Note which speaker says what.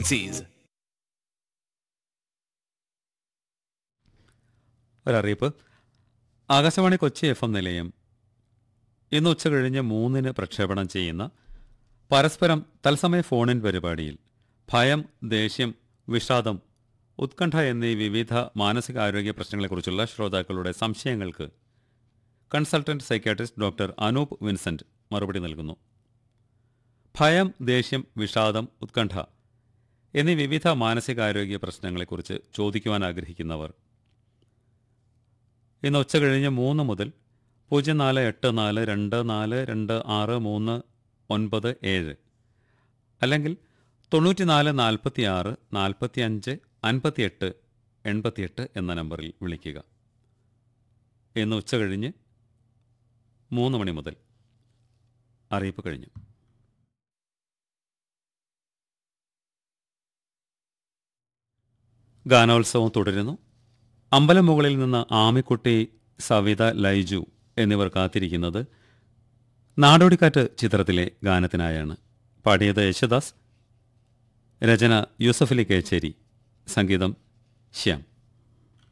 Speaker 1: Agencies.
Speaker 2: ഒരറിയിപ്പ് Akashvani Kochi F M നിലയം ഇന്ന് ഉച്ച കഴിഞ്ഞ് മൂന്നിന് പ്രക്ഷേപണം ചെയ്യുന്ന പരസ്പരം തത്സമയ ഫോണിൻ പരിപാടിയിൽ ഭയം ദേഷ്യം വിഷാദം ഉത്കണ്ഠ എന്നീ വിവിധ മാനസികാരോഗ്യ പ്രശ്നങ്ങളെക്കുറിച്ചുള്ള ശ്രോതാക്കളുടെ സംശയങ്ങൾക്ക് consultant psychiatrist doctor Anoop Vincent മറുപടി നൽകുന്നു ഭയം ദേഷ്യം വിഷാദം ഉത്കണ്ഠ എന്നീ വിവിധ മാനസികാരോഗ്യ പ്രശ്നങ്ങളെക്കുറിച്ച് ചോദിക്കുവാൻ ആഗ്രഹിക്കുന്നവർ ഇന്ന് ഉച്ച കഴിഞ്ഞ് മൂന്ന് മുതൽ പൂജ്യം നാല് എട്ട് നാല് രണ്ട് നാല് രണ്ട് ആറ് മൂന്ന് ഒൻപത് ഏഴ് അല്ലെങ്കിൽ തൊണ്ണൂറ്റിനാല് നാൽപ്പത്തി ആറ് നാൽപ്പത്തി അഞ്ച് അൻപത്തിയെട്ട് എൺപത്തിയെട്ട് എന്ന നമ്പറിൽ വിളിക്കുക ഇന്ന് ഉച്ച കഴിഞ്ഞ് മൂന്ന് മണി മുതൽ അറിയിപ്പ് കഴിഞ്ഞു ഗാനോത്സവം തുടരുന്നു അമ്പലമുകളിൽ നിന്ന് ആമിക്കുട്ടി സവിത ലൈജു എന്നിവർ കാത്തിരിക്കുന്നത് നാടോടിക്കാറ്റ് ചിത്രത്തിലെ ഗാനത്തിനായാണ് പാടിയത് യേശുദാസ് രചന യൂസഫലി കേച്ചേരി സംഗീതം ശ്യാം